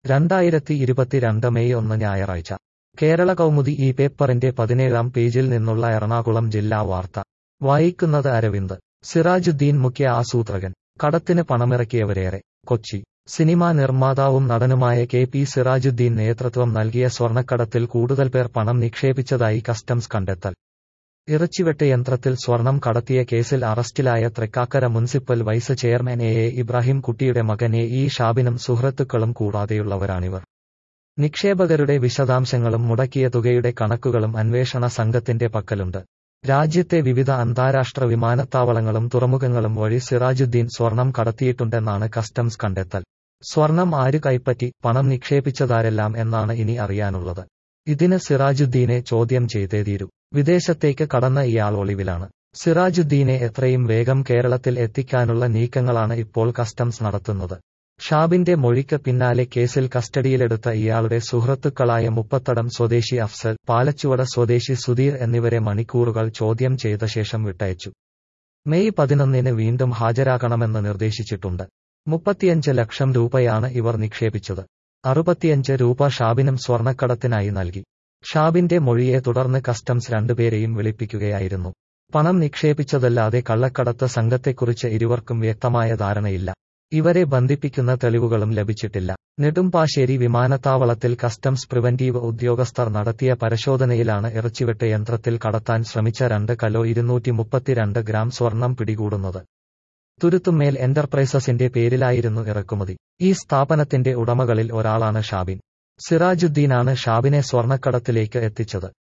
രണ്ടായിരത്തി ഇരുപത്തിരണ്ട് മെയ് ഒന്ന് ഞായറാഴ്ച കേരള കൗമുദി ഈ പേപ്പറിന്റെ പതിനേഴാം പേജിൽ നിന്നുള്ള എറണാകുളം ജില്ലാ വാർത്ത വായിക്കുന്നത് അരവിന്ദ് സിറാജുദ്ദീൻ മുഖ്യ ആസൂത്രകൻ കടത്തിന് പണമിറക്കിയവരേറെ കൊച്ചി സിനിമാ നിർമ്മാതാവും നടനുമായ കെ പി സിറാജുദ്ദീൻ നേതൃത്വം നൽകിയ സ്വർണ്ണക്കടത്തിൽ കൂടുതൽ പേർ പണം നിക്ഷേപിച്ചതായി കസ്റ്റംസ് കണ്ടെത്തൽ ഇറച്ചിവെട്ട് യന്ത്രത്തിൽ സ്വർണം കടത്തിയ കേസിൽ അറസ്റ്റിലായ Thrikkakara municipal vice chairman A A Ibrahim കുട്ടിയുടെ മകൻ എ ഇ ഷാബിനും സുഹൃത്തുക്കളും കൂടാതെയുള്ളവരാണിവർ നിക്ഷേപകരുടെ വിശദാംശങ്ങളും മുടക്കിയ തുകയുടെ കണക്കുകളും അന്വേഷണ സംഘത്തിന്റെ പക്കലുണ്ട് രാജ്യത്തെ വിവിധ അന്താരാഷ്ട്ര വിമാനത്താവളങ്ങളും തുറമുഖങ്ങളും വഴി സിറാജുദ്ദീൻ സ്വർണം കടത്തിയിട്ടുണ്ടെന്നാണ് കസ്റ്റംസ് കണ്ടെത്തൽ സ്വർണം ആര് കൈപ്പറ്റി പണം നിക്ഷേപിച്ചതാരെല്ലാം എന്നാണ് ഇനി അറിയാനുള്ളത് ഇതിന് സിറാജുദ്ദീനെ ചോദ്യം ചെയ്തേ തീരൂ വിദേശത്തേക്ക് കടന്ന ഇയാൾ ഒളിവിലാണ് സിറാജുദ്ദീനെ എത്രയും വേഗം കേരളത്തിൽ എത്തിക്കാനുള്ള നീക്കങ്ങളാണ് ഇപ്പോൾ കസ്റ്റംസ് നടത്തുന്നത് ഷാബിന്റെ മൊഴിക്ക് പിന്നാലെ കേസിൽ കസ്റ്റഡിയിലെടുത്ത ഇയാളുടെ സുഹൃത്തുക്കളായ മുപ്പത്തടം സ്വദേശി അഫ്സൽ പാലച്ചുവട സ്വദേശി സുധീർ എന്നിവരെ മണിക്കൂറുകൾ ചോദ്യം ചെയ്ത ശേഷം വിട്ടയച്ചു മെയ് പതിനൊന്നിന് വീണ്ടും ഹാജരാകണമെന്ന് നിർദ്ദേശിച്ചിട്ടുണ്ട് മുപ്പത്തിയഞ്ച് ലക്ഷം രൂപയാണ് ഇവർ നിക്ഷേപിച്ചത് അറുപത്തിയഞ്ച് രൂപ ഷാബിനും സ്വർണ്ണക്കടത്തിനായി നൽകി ഷാബിന്റെ മൊഴിയെ തുടർന്ന് കസ്റ്റംസ് രണ്ടുപേരെയും വിളിപ്പിക്കുകയായിരുന്നു പണം നിക്ഷേപിച്ചതല്ലാതെ കള്ളക്കടത്ത് സംഘത്തെക്കുറിച്ച് ഇരുവർക്കും വ്യക്തമായ ധാരണയില്ല ഇവരെ ബന്ധിപ്പിക്കുന്ന തെളിവുകളും ലഭിച്ചിട്ടില്ല നെടുമ്പാശ്ശേരി വിമാനത്താവളത്തിൽ കസ്റ്റംസ് പ്രിവന്റീവ് ഉദ്യോഗസ്ഥർ നടത്തിയ പരിശോധനയിലാണ് ഇറച്ചിവെട്ട് യന്ത്രത്തിൽ കടത്താൻ ശ്രമിച്ച രണ്ട് കലോ ഇരുന്നൂറ്റി മുപ്പത്തിരണ്ട് ഗ്രാം സ്വർണം പിടികൂടുന്നത് തുരുത്തുമേൽ എന്റർപ്രൈസസിന്റെ പേരിലായിരുന്നു ഇറക്കുമതി ഈ സ്ഥാപനത്തിന്റെ ഉടമകളിൽ ഒരാളാണ് ഷാബിൻ സിറാജുദ്ദീനാണ് ഷാബിനെ സ്വർണ്ണക്കടത്തിലേക്ക് എത്തിച്ചത്